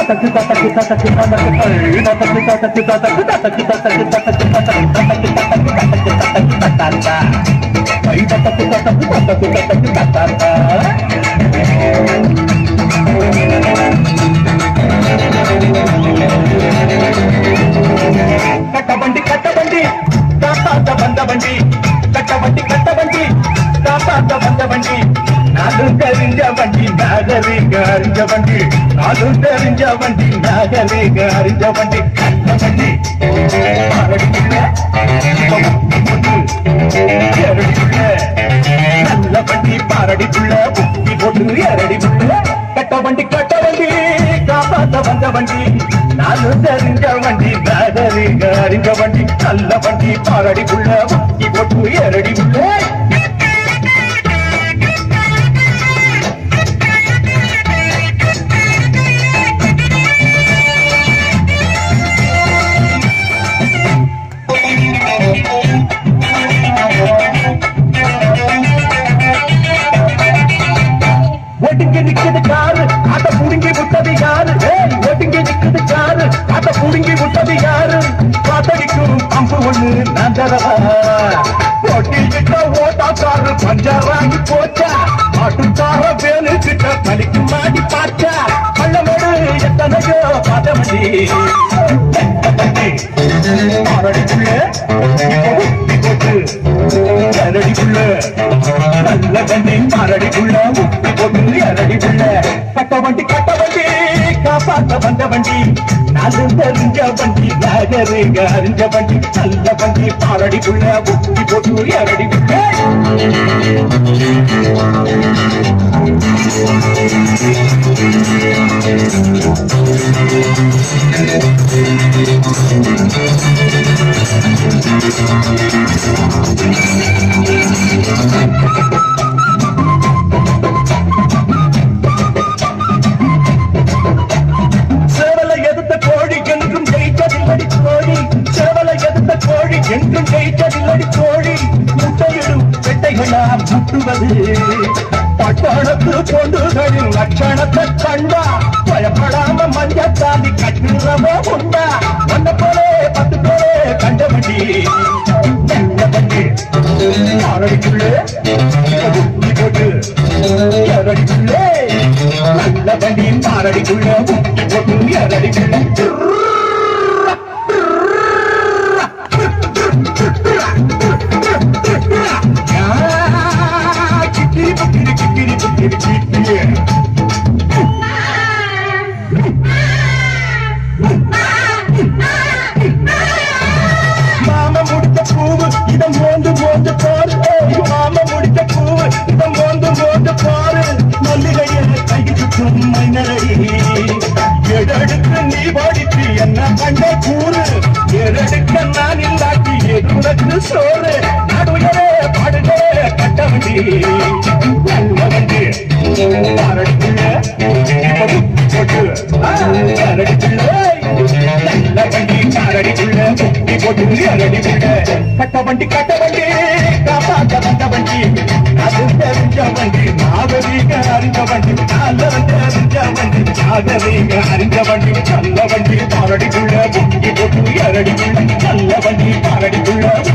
கட்ட வண்டி கட்ட வண்டி காப்பாத்த வந்த வண்டி கட்ட வண்டி கட்ட வண்டி காப்பாத்த வந்த வண்டி நானும் தெரிஞ்ச வண்டி நாகரீக அறிஞ்ச வண்டி நானும் தெரிஞ்ச வண்டி நாகரீக அறிஞ்ச வண்டி கட்ட வண்டி அரடிக்குள்ள அரடிக்குள்ள நல்ல வண்டி பாரடிக்குள்ள புத்தி போட்டு அரடிக்குள்ள கட்ட வண்டி கட்ட வண்டி காப்பாத்த வந்த வண்டி நானும் தெரிஞ்ச வண்டி நாகரீக அறிஞ்ச வண்டி நல்ல வண்டி பாரடிக்குள்ள புத்தி போட்டு அரடிக்குள்ள ஒடுங்கி நிக்குது காரு அத புடுங்கி விட்டது யாரு ஏய் ஒடுங்கி நிக்குது காரு அத புடுங்கி விட்டது யாரு காத்தடிக்கும் பம்பு ஒண்ணு நான் தரவா ஓட்டிக்கிட்ட ஓட்டாக்காரு பஞ்சராகி போச்சா மாட்டுக்கார வேலு கிட்ட பலிக்கு மாடி பாச்சா பள்ளமேடு எத்தனையோ பாதமடி அரடிக்குள்ள போட்டு அரடிக்குள்ள நல்ல வண்டி மரடிக்குள்ள முட்டி போட்டு அரடிக்குள்ள கட்ட வண்டி கட்ட வண்டி காப்பாத்த வந்த வண்டி நாலு தெரிஞ்ச வண்டி நாகரீக அறிஞ்ச வண்டி நல்ல வண்டி பாரடிக்குள்ள முட்டி போட்டு அரடிக்குள்ள சேவலை எதிர்த்த கோழி என்றும் ஜெயிச்சதில்லடி கோழி சேவலை எதிர்த்த கோழி என்றும் ஜெயிச்சதில்லடி கோழி முட்டையிடும் பெட்டைகளா முட்டுவது பட்டணத்து பொண்டுகளின் லட்சணத்தை கண்டா பயப்படாம மஞ்சத்தாண்டி கட்டுறவ உண்டா வந்த போலே பத்து பேரே கண்ட வண்டி நல்ல வண்டி அரடிக்குள்ளே புத்தி போட்டு அரடிக்குள்ளே நல்ல வண்டி மாரடிக்குள்ள புத்தி போட்டு அரடிக்குள்ள கிக்கிரி புக்கிரி கிக்கிரி புக்கிரி கிக்கிரி மாம முடிச்ச பூவு இதம் மோந்து மோந்து பாரு ஏய், மாம முடிச்ச பூவு இதம் மோந்து மோந்து பாரு மல்லிகைய கையில் சுற்றும் மைனரடி எடடுக்கு நீ படித்து என்ன கண்ட கூறு எடடுக்க நான் இல்லாட்டி எதுனக்கு சோறு நடுவரே பாடுகே கட்ட வண்டி நல்ல வண்டி பாரடிக்குள்ள போட்டு அரடிக்குள்ள நல்ல வண்டி காரடிக்குள்ள முட்டி போட்டு அரடிக்குள்ள கட்ட வண்டி கட்ட வண்டி காப்பாத்த வந்த வண்டி அது தெரிஞ்ச வண்டி நாகரீக அறிஞ்ச வண்டி நல்ல தெரிஞ்ச வண்டி நாகரீக அறிஞ்ச வண்டி நல்ல வண்டி பாரடிக்குள்ள முட்டி போட்டு அரடிக்குள்ள நல்ல வண்டி பாரடிக்குள்ள